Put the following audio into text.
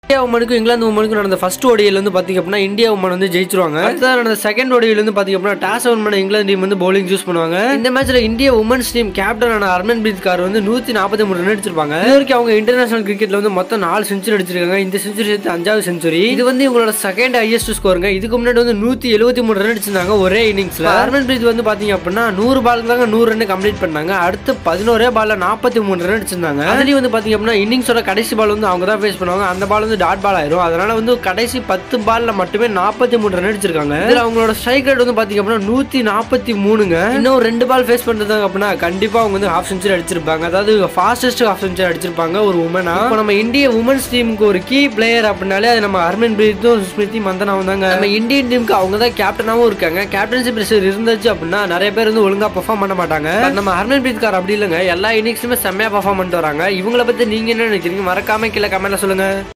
India உமனுக்கும் England உமனுக்கும் நடந்த first ஓடியில் வந்து பாத்தீங்க அப்படின்னா இந்தியா உமன் வந்து ஜெயிச்சிருவாங்க அடுத்தது நடந்த செகண்ட் ஓடியில் வந்து பாத்தீங்க அப்படின்னா டாஸ் ஓன் பண்ண இங்கிலாந்து டீம் வந்து bowling சூஸ் பண்ணுவாங்க இந்த மேட்ச்ல இந்தியா உமன்ஸ் டீம் கேப்டனான ஹர்மன் பிரீத் கார் வந்து நூத்தி நாற்பத்தி மூணு ரன் அடிச்சிருப்பாங்க இது வரைக்கும் அவங்க இன்டர்நேஷனல் கிரிக்கெட்ல வந்து மொத்தம் நாலு செஞ்சுரி அடிச்சிருக்காங்க இந்த செஞ்சுரி சேர்த்து அஞ்சாவது செஞ்சுரி இது வந்து இவங்களோட செகண்ட் ஹையஸ்ட் ஸ்கோருங்க இதுக்கு முன்னாடி வந்து நூத்தி எழுபத்தி மூணு ரன் அடிச்சிருந்தாங்க ஒரே இன்னிங்ஸ்ல ஹர்மன் பிரீத் வந்து பாத்தீங்க அப்படின்னா நூறு பாலுக்கு தாங்க நூறு ரன் கம்ப்ளீட் பண்ணாங்க அடுத்து பதினோரே பால்ல நாற்பத்தி மூணு ரன் அடிச்சிருந்தாங்க அதுலயும் வந்து பாத்தீங்க அப்படின்னா இன்னிங்ஸோட கடைசி பால் வந்து அவங்க தான் ஃபேஸ் பண்ணுவாங்க அந்த பால் வந்து டாட் பால் ஆயிரும் அதனால வந்து கடைசி பத்து பால்ல மட்டுமே நாற்பத்தி மூணு ரன் அடிச்சிருக்காங்க இதுல அவங்களோட ஸ்ட்ரைக் ரேட் வந்து பாத்தீங்க அப்படின்னா நூத்தி நாற்பத்தி மூணுங்க இன்னும் ரெண்டு பால் ஃபேஸ் பண்றதாங்க அப்படின்னா கண்டிப்பா அவங்க வந்து ஹாஃப் செஞ்சுரி அடிச்சிருப்பாங்க அதாவது ஃபாஸ்டஸ்ட் ஹாஃப் செஞ்சுரி அடிச்சிருப்பாங்க ஒரு உமனா இப்போ நம்ம இந்திய உமன்ஸ் டீமுக்கு ஒரு கீ பிளேயர் அப்படின்னாலே அது நம்ம ஹர்மன் பிரீத்தும் ஸ்மிருதி மந்தனாவும் தாங்க நம்ம இந்தியன் டீமுக்கு அவங்க தான் கேப்டனாவும் இருக்காங்க கேப்டன்சி பிரஷர் இருந்துச்சு அப்படின்னா நிறைய பேர் வந்து ஒழுங்கா பெர்ஃபார்ம் பண்ண மாட்டாங்க But நம்ம ஹர்மன் பிரீத் கார் அப்படி இல்லைங்க எல்லா இன்னிங்ஸுமே செம்மையா பெர்ஃபார்ம் பண்ணிட்டு வராங்க இவங்கள பத்தி நீங்க என்ன நினைக்கிறீங்க மறக்காம கீழே கமெண்ட்ல சொல்லுங்க